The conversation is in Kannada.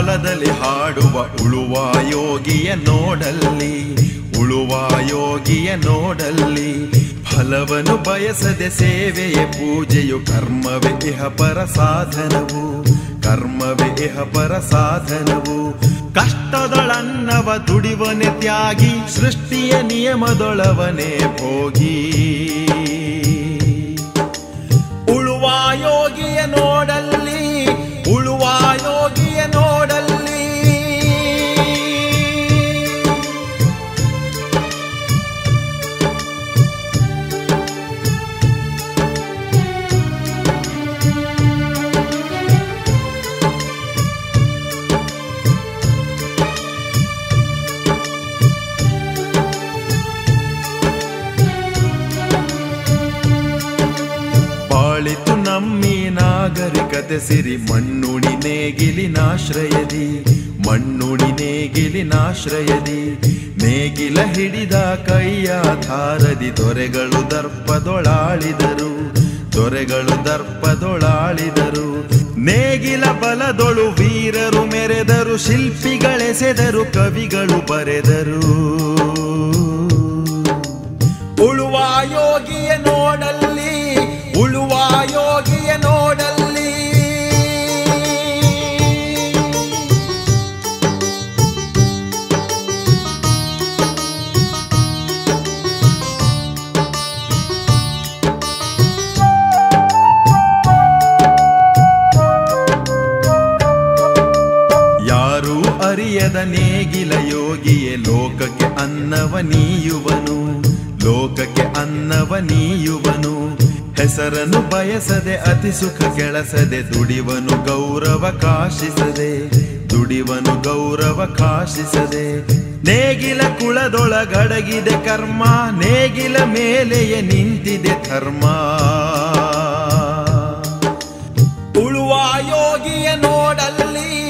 ಕಾಲದಲ್ಲಿ ಹಾಡುವ ಉಳುವ ಯೋಗಿಯ ನೋಡಲ್ಲಿ ಉಳುವ ಯೋಗಿಯ ನೋಡಲ್ಲಿ ಫಲವನ್ನು ಬಯಸದೆ ಸೇವೆಯ ಪೂಜೆಯು ಕರ್ಮವೇ ಇಹ ಪರ ಸಾಧನವು ಕರ್ಮವೇ ಇಹ ಪರ ಸಾಧನವು ಕಷ್ಟದೊಳನ್ನವ ದುಡಿವನೆ ತ್ಯಾಗಿ ಸೃಷ್ಟಿಯ ನಿಯಮದೊಳವನೇ ಭೋಗಿ ಉಳುವ ಯೋಗಿಯ ನೋಡಲ್ಲಿ ಉಳುವ ಯೋಗಿಯ ನೋಡಲ್ಲಿ ಬಾಳಿತು ನಮ್ಮಿ ನಾಗರಿಕತೆ ಸಿರಿ ಮಣ್ಣುಣಿ ನೇಗಿಲಿನಾಶ್ರಯದಿ ಮಣ್ಣುಣಿ ನೇಗಿಲಿನಾಶ್ರಯದಿ ನೇಗಿಲ ಹಿಡಿದ ಕೈಯ ಧಾರದಿ ದೊರೆಗಳು ದರ್ಪದೊಳಾಳಿದರು ದೊರೆಗಳು ದರ್ಪದೊಳಾಳಿದರು ನೇಗಿಲ ಬಲದೊಳು ವೀರರು ಮೆರೆದರು ಶಿಲ್ಪಿಗಳೆಸೆದರು ಕವಿಗಳು ಬರೆದರು ಉಳುವ ಯೋಗಿಯ ನೋಡಲ್ಲಿ ಉಳುವ ಯೋಗಿಯ ನೋಡಲ್ಲಿ ಯಾರೂ ಅರಿಯದ ನೇಗಿಲ ಯೋಗಿಯೇ ಲೋಕಕ್ಕೆ ಅನ್ನವ ನೀಯುವನು ಲೋಕಕ್ಕೆ ಅನ್ನವ ನೀಯುವನು ಹೆಸರನ್ನು ಬಯಸದೆ ಅತಿ ಸುಖ ಕೆಳಸದೆ ದುಡಿವನು ಗೌರವ ಕಾಶಿಸದೆ ದುಡಿವನು ಗೌರವ ಕಾಶಿಸದೆ ನೇಗಿಲ ಕುಳದೊಳಗಡಗಿದೆ ಕರ್ಮ ನೇಗಿಲ ಮೇಲೆಯೇ ನಿಂತಿದೆ ಧರ್ಮ ಉಳುವ ಯೋಗಿಯ ನೋಡಲ್ಲಿ